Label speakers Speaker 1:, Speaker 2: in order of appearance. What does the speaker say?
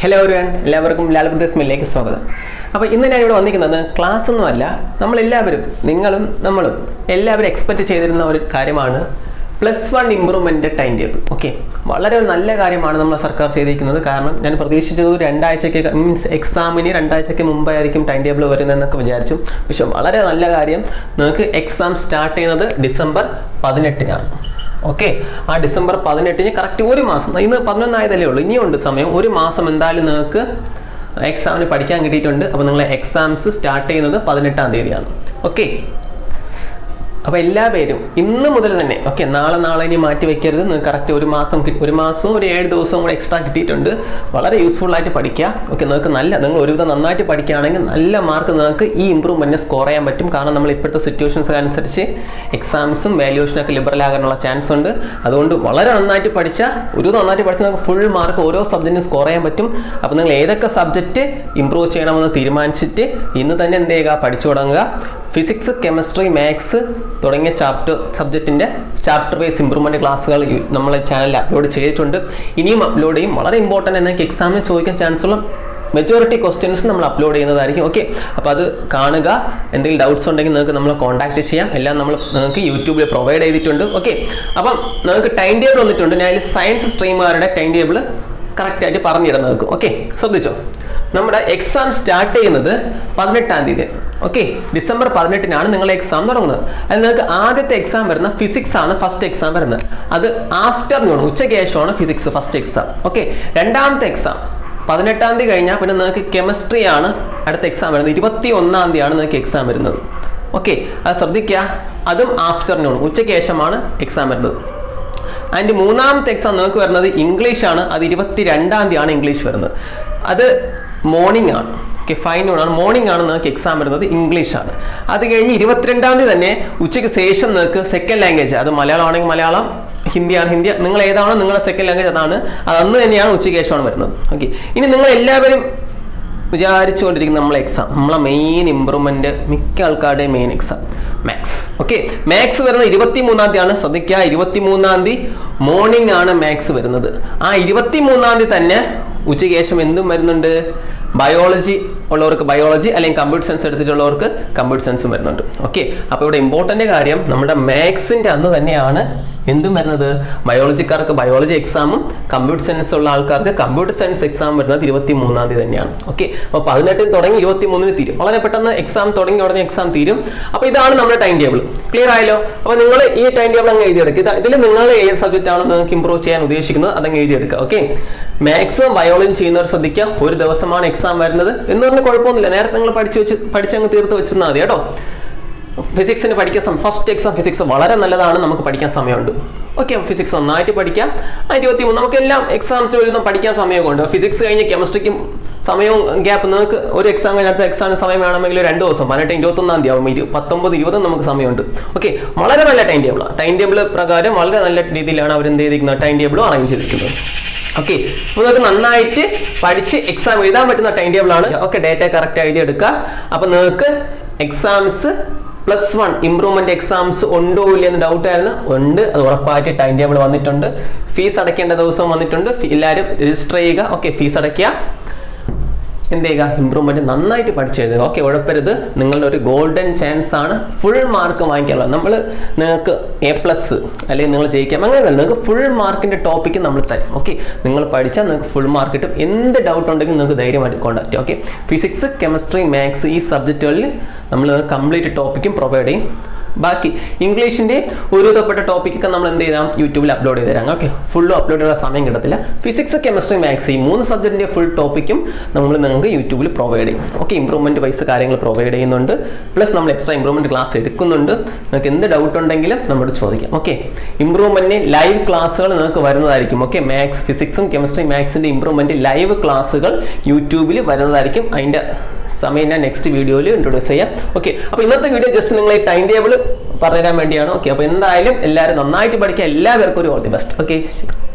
Speaker 1: hello everyone എല്ലാവർക്കും Lal brothers മില്ലിലേക്ക് സ്വാഗതം അപ്പോൾ ഇന്ന് ഞാൻ ഇവിടെ വന്നിരിക്കുന്നത് ക്ലാസ് ഒന്നുമല്ല നമ്മളെല്ലാവരും നിങ്ങളും നമ്മളും എല്ലാവരും എക്സ്പെക്റ്റ് ചെയ്തിരുന്ന ഒരു കാര്യമാണ് plus one improvement time table okay വളരെ ഒരു നല്ല കാര്യമാണ് നമ്മൾ സർക്കാർ ചെയ്തിരിക്കുന്നത് കാരണം ഞാൻ പ്രതീക്ഷിച്ചത് ഒരു രണ്ടാഴ്ചയ്ക്ക് മീൻസ് എക്സാമിന് രണ്ടാഴ്ചയ്ക്ക് മുമ്പായിരിക്കും ടൈം ടേബിൾ വരുന്നതെന്നൊക്കെ വിചാരിച്ചു പക്ഷെ വളരെ നല്ല കാര്യം നിങ്ങൾക്ക് എക്സാം സ്റ്റാർട്ട് ചെയ്യുന്നത് ഡിസംബർ പതിനെട്ടിനാണ് ഓക്കെ ആ ഡിസംബർ പതിനെട്ടിന് കറക്റ്റ് ഒരു മാസം ഇന്ന് പതിനൊന്നായതല്ലേ ഉള്ളൂ ഇനിയുണ്ട് സമയം ഒരു മാസം എന്തായാലും നിങ്ങൾക്ക് എക്സാമിന് പഠിക്കാൻ കിട്ടിയിട്ടുണ്ട് അപ്പോൾ നിങ്ങളെ എക്സാംസ് സ്റ്റാർട്ട് ചെയ്യുന്നത് പതിനെട്ടാം തീയതിയാണ് ഓക്കെ അപ്പോൾ എല്ലാ പേരും ഇന്ന് മുതൽ തന്നെ ഓക്കെ നാളെ നാളെ ഇനി മാറ്റി വെക്കരുത് നിങ്ങൾക്ക് കറക്റ്റ് ഒരു മാസം കി- ഒരു മാസവും ഒരു ഏഴ് ദിവസവും കൂടെ എക്സ്ട്രാ കിട്ടിയിട്ടുണ്ട് വളരെ യൂസ്ഫുൾ ആയിട്ട് പഠിക്കുക ഓക്കെ നിങ്ങൾക്ക് നല്ല നിങ്ങൾ ഒരുവിധം നന്നായിട്ട് പഠിക്കുകയാണെങ്കിൽ നല്ല മാർക്ക് നിങ്ങൾക്ക് ഈ ഇമ്പ്രൂവ്മെൻറ്റിനെ സ്കോർ ചെയ്യാൻ പറ്റും കാരണം നമ്മൾ ഇപ്പോഴത്തെ സിറ്റുവേഷൻസ് അനുസരിച്ച് എക്സാംസും വാല്യൂഷനൊക്കെ ലിബറൽ ആകാനുള്ള ചാൻസ് ഉണ്ട് അതുകൊണ്ട് വളരെ നന്നായിട്ട് പഠിച്ചാൽ ഒരു നന്നായിട്ട് പഠിച്ചാൽ നിങ്ങൾക്ക് ഫുൾ മാർക്ക് ഓരോ സബ്ജക്റ്റിനും സ്കോർ ചെയ്യാൻ പറ്റും അപ്പോൾ നിങ്ങൾ ഏതൊക്കെ സബ്ജക്റ്റ് ഇമ്പ്രൂവ് ചെയ്യണമെന്ന് തീരുമാനിച്ചിട്ട് ഇന്ന് തന്നെ എന്ത് ചെയ്യുക പഠിച്ചു തുടങ്ങുക ഫിസിക്സ് കെമിസ്ട്രി മാത്സ് തുടങ്ങിയ ചാപ്റ്റർ സബ്ജക്റ്റിൻ്റെ ചാപ്റ്റർ വൈസ് ഇമ്പ്രൂവ്മെൻറ്റ് ക്ലാസ്സുകൾ നമ്മളെ ചാനലിൽ അപ്ലോഡ് ചെയ്തിട്ടുണ്ട് ഇനിയും അപ്ലോഡ് ചെയ്യും വളരെ ഇമ്പോർട്ടൻ്റ് എന്നൊക്കെ എക്സാമിന് ചോദിക്കാൻ ചാൻസ് ഉള്ള മെജോറിറ്റി ക്വസ്റ്റ്യൻസ് നമ്മൾ അപ്ലോഡ് ചെയ്യുന്നതായിരിക്കും ഓക്കെ അപ്പോൾ അത് കാണുക എന്തെങ്കിലും ഡൗട്ട്സ് ഉണ്ടെങ്കിൽ നിങ്ങൾക്ക് നമ്മളെ കോൺടാക്ട് ചെയ്യാം എല്ലാം നമ്മൾ നിങ്ങൾക്ക് യൂട്യൂബിൽ പ്രൊവൈഡ് ചെയ്തിട്ടുണ്ട് ഓക്കെ അപ്പം നിങ്ങൾക്ക് ടൈം ടേബിൾ വന്നിട്ടുണ്ട് ഞാൻ അതിൽ സയൻസ് സ്ട്രീമുകാരുടെ ടൈം ടേബിൾ കറക്റ്റായിട്ട് പറഞ്ഞിടുന്നത് നിങ്ങൾക്ക് ഓക്കെ ശ്രദ്ധിച്ചോ നമ്മുടെ എക്സാം സ്റ്റാർട്ട് ചെയ്യുന്നത് പതിനെട്ടാം തീയതി ഓക്കെ ഡിസംബർ പതിനെട്ടിനാണ് നിങ്ങൾ എക്സാം തുടങ്ങുന്നത് അത് നിങ്ങൾക്ക് ആദ്യത്തെ എക്സാം വരുന്ന ഫിസിക്സ് ആണ് ഫസ്റ്റ് എക്സാം വരുന്നത് അത് ആഫ്റ്റർനൂൺ ഉച്ചയ്ക്ക് ശേഷമാണ് ഫിസിക്സ് ഫസ്റ്റ് എക്സാം ഓക്കെ രണ്ടാമത്തെ എക്സാം പതിനെട്ടാം തീയതി കഴിഞ്ഞാൽ പിന്നെ നിങ്ങൾക്ക് കെമിസ്ട്രി ആണ് അടുത്ത എക്സാം വരുന്നത് ഇരുപത്തി ഒന്നാം തീയതിയാണ് നിങ്ങൾക്ക് എക്സാം വരുന്നത് ഓക്കെ അത് ശ്രദ്ധിക്കുക അതും ആഫ്റ്റർനൂൺ ഉച്ചയ്ക്ക് ശേഷമാണ് എക്സാം വരുന്നത് അതിൻ്റെ മൂന്നാമത്തെ എക്സാം നിങ്ങൾക്ക് വരുന്നത് ഇംഗ്ലീഷ് ആണ് അത് ഇരുപത്തി രണ്ടാം തീയതിയാണ് ഇംഗ്ലീഷ് വരുന്നത് അത് മോർണിംഗ് ആണ് ഓക്കെ ഫൈനൂൺ ആണ് മോർണിംഗ് ആണ് നിങ്ങൾക്ക് എക്സാം വരുന്നത് ഇംഗ്ലീഷ് ആണ് അത് കഴിഞ്ഞ് ഇരുപത്തിരണ്ടാം തീയതി തന്നെ ഉച്ചയ്ക്ക് ശേഷം നിങ്ങൾക്ക് സെക്കൻഡ് ലാംഗ്വേജ് അത് മലയാളം ആണെങ്കിൽ മലയാളം ഹിന്ദിയാണ് ഹിന്ദി നിങ്ങൾ ഏതാണോ നിങ്ങളുടെ സെക്കൻഡ് ലാംഗ്വേജ് അതാണ് അത് അന്ന് തന്നെയാണ് ഉച്ചയ്ക്ക് ശേഷമാണ് വരുന്നത് ഓക്കെ ഇനി നിങ്ങൾ എല്ലാവരും വിചാരിച്ചുകൊണ്ടിരിക്കുന്ന നമ്മളെ എക്സാം നമ്മളെ മെയിൻ ഇമ്പ്രൂവ്മെന്റ് മിക്ക ആൾക്കാരുടെയും main exam maths okay maths വരുന്നത് ഇരുപത്തി മൂന്നാം തീയതിയാണ് ശ്രദ്ധിക്കുക ഇരുപത്തി മൂന്നാം തീയതി മോർണിംഗ് ആണ് മാത്സ് വരുന്നത് ആ ഇരുപത്തി മൂന്നാം തീയതി തന്നെ ഉച്ചയ്ക്ക് ശേഷം എന്തും വരുന്നുണ്ട് ബയോളജി ഉള്ളവർക്ക് ബയോളജി അല്ലെങ്കിൽ കമ്പ്യൂട്ടർ സയൻസ് എടുത്തിട്ടുള്ളവർക്ക് കമ്പ്യൂട്ടർ സയൻസും വരുന്നുണ്ട് ഓക്കെ അപ്പോൾ ഇവിടെ ഇമ്പോർട്ടൻ്റ് കാര്യം നമ്മുടെ മാത്സിൻ്റെ അന്ന് തന്നെയാണ് എന്തും വരുന്നത് ബയോളജിക്കാർക്ക് ബയോളജി എക്സാമും കമ്പ്യൂട്ടർ സയൻസ് ഉള്ള ആൾക്കാർക്ക് കമ്പ്യൂട്ടർ സയൻസ് എക്സാം വരുന്നത് ഇരുപത്തി മൂന്നാം തീയതി തന്നെയാണ് ഓക്കെ അപ്പോൾ പതിനെട്ടിന് തുടങ്ങി ഇരുപത്തി മൂന്നിന് തീരും വളരെ പെട്ടെന്ന് എക്സാം തുടങ്ങി ഉടനെ എക്സാം തീരും അപ്പോൾ ഇതാണ് നമ്മുടെ ടൈം ടേബിൾ ക്ലിയർ ആയല്ലോ അപ്പോൾ നിങ്ങൾ ഈ ടൈം ടേബിൾ അങ്ങ് എഴുതിയെടുക്കുക ഇതിൽ നിങ്ങൾ ഏത് സബ്ജക്റ്റ് ആണ് നിങ്ങൾക്ക് ഇമ്പ്രൂവ് ചെയ്യാൻ ഉദ്ദേശിക്കുന്നത് അതങ്ങ് എഴുതിയെടുക്കുക ഓക്കെ മാത്സും ബയോളജിയും ചെയ്യുന്നവർ ശ്രദ്ധിക്കുക ഒരു ദിവസമാണ് എക്സാം വരുന്നത് എന്ന് പറഞ്ഞാൽ കുഴപ്പമൊന്നുമില്ല നേരത്തെ നിങ്ങൾ പഠിച്ചു വെച്ച് പഠിച്ചങ്ങ് തീർത്ത് വെച്ചിരുന്നാൽ മതി കേട്ടോ ഫിസിക്സിന് പഠിക്കാൻ ഫസ്റ്റ് എക്സാം ഫിസിക്സ് വളരെ നല്ലതാണ് നമുക്ക് പഠിക്കാൻ സമയമുണ്ട് ഓക്കെ ഫിസിക്സ് നന്നായിട്ട് പഠിക്കാം ആ ഇരുപത്തി മൂന്ന് നമുക്ക് എല്ലാം എക്സാംസ് വരുന്ന പഠിക്കാൻ സമയമൊക്കെ ഉണ്ട് ഫിസിക്സ് കഴിഞ്ഞ് കെമിസ്ട്രിക്കും സമയവും ഗ്യാപ്പ് നിങ്ങൾക്ക് ഒരു എക്സാം കഴിഞ്ഞ അടുത്ത എക്സാമിന് സമയം വേണമെങ്കിൽ രണ്ട് ദിവസം പതിനെട്ട് ഇരുപത്തൊന്നാം തീയതി ആവും ഇരു പത്തൊമ്പത് ഇരുപതും നമുക്ക് സമയമുണ്ട് ഓക്കെ വളരെ നല്ല ടൈം ടേബിളാണ് ടൈം ടേബിൾ പ്രകാരം വളരെ നല്ല രീതിയിലാണ് അവർ എന്ത് ചെയ്തിരിക്കുന്നത് ടൈം ടേബിളും അറേഞ്ച് ചെയ്തിരിക്കുന്നത് ഓക്കെ അപ്പോൾ നിങ്ങൾക്ക് നന്നായിട്ട് പഠിച്ച് എക്സാം എഴുതാൻ പറ്റുന്ന ടൈം ടേബിൾ ആണ് ഓക്കെ ഡേറ്റ കറക്റ്റ് എഴുതി എടുക്കുക അപ്പോൾ നിങ്ങൾക്ക് exams plus one improvement exams ഉണ്ടോ ഇല്ല എന്ന് ഡൗട്ട് ആയിരുന്നു ഉണ്ട് അത് ഉറപ്പായിട്ട് ടൈം ടേബിൾ വന്നിട്ടുണ്ട് ഫീസ് അടയ്ക്കേണ്ട ദിവസം വന്നിട്ടുണ്ട് ഫി- എല്ലാവരും രജിസ്റ്റർ ചെയ്യുക ഓക്കെ ഫീസ് അടയ്ക്കുക എന്ത് ചെയ്യുക ഇമ്പ്രൂവ്മെന്റ് നന്നായിട്ട് പഠിച്ചെഴുതുക ഓക്കെ ഉഴപ്പരുത് നിങ്ങളുടെ ഒരു ഗോൾഡൻ ചാൻസ് ആണ് ഫുൾ മാർക്ക് വാങ്ങിക്കാനുള്ളത് നമ്മൾ നിങ്ങൾക്ക് എ പ്ലസ് അല്ലെങ്കിൽ നിങ്ങൾ ജയിക്കാം അങ്ങനെ നിങ്ങൾക്ക് ഫുൾ മാർക്കിന്റെ ടോപ്പിക്ക് നമ്മൾ തരും ഓക്കെ നിങ്ങൾ പഠിച്ചാൽ നിങ്ങൾക്ക് ഫുൾ മാർക്ക് കിട്ടും എന്ത് ഡൗട്ട് ഉണ്ടെങ്കിലും നിങ്ങൾക്ക് ധൈര്യമായിട്ട് കോൺടാക്ട് ചെയ്യാം ഓക്കെ ഫിസിക്സ് കെമിസ്ട്രി മാത്സ് ഈ സബ്ജക്റ്റുകളിൽ നമ്മൾ കംപ്ലീറ്റ് ടോപ്പിക്കും പ്രൊവൈഡ് ചെയ്യും ബാക്കി ഇംഗ്ലീഷിന്റെ ഒരുവിധപ്പെട്ട ടോപ്പിക്കൊക്കെ നമ്മൾ എന്ത് ചെയ്താം യൂട്യൂബിൽ അപ്ലോഡ് ചെയ്ത് തരാം ഓക്കെ ഫുള്ളും അപ്ലോഡ് ചെയ്യാൻ സമയം കിട്ടത്തില്ല ഫിസിക്സ് കെമിസ്ട്രി മാത്സ് ഈ മൂന്ന് സബ്ജക്റ്റിന്റെ ഫുൾ ടോപ്പിക്കും നമ്മൾ നിങ്ങൾക്ക് യൂട്യൂബിൽ പ്രൊവൈഡ് ചെയ്യും ഓക്കെ ഇമ്പ്രൂവ്മെന്റ് വൈസ് കാര്യങ്ങൾ പ്രൊവൈഡ് ചെയ്യുന്നുണ്ട് പ്ലസ് നമ്മൾ എക്സ്ട്രാ ഇമ്പ്രൂവ്മെന്റ് ക്ലാസ് എടുക്കുന്നുണ്ട് നിങ്ങൾക്ക് എന്ത് ഡൗട്ട് ഉണ്ടെങ്കിലും നമ്മളോട് ചോദിക്കാം ഓക്കെ ഇമ്പ്രൂവ്മെന്റിന് ലൈവ് ക്ലാസ്സുകൾ നിങ്ങൾക്ക് വരുന്നതായിരിക്കും ഓക്കെ മാത്സ് ഫിസിക്സും കെമിസ്ട്രി മാത്സിന്റെ ഇമ്പ്രൂവ്മെന്റ് ലൈവ് ക്ലാസ്സുകൾ യൂട്യൂബിൽ വരുന്നതായിരിക്കും അതിന്റെ സമയം ഞാൻ നെക്സ്റ്റ് വീഡിയോയിൽ ഇൻട്രൊഡ്യൂസ് ചെയ്യാം ഓക്കെ അപ്പോൾ ഇന്നത്തെ വീഡിയോ ജസ്റ്റ് നിങ്ങൾ ഈ ടൈം ടേബിൾ പറഞ്ഞുതരാൻ വേണ്ടിയാണ് ഓക്കെ അപ്പോൾ എന്തായാലും എല്ലാവരും നന്നായിട്ട് പഠിക്കുക എല്ലാവർക്കും ഒരു ഓൾ ദി ബെസ്റ്റ് ഓക്കെ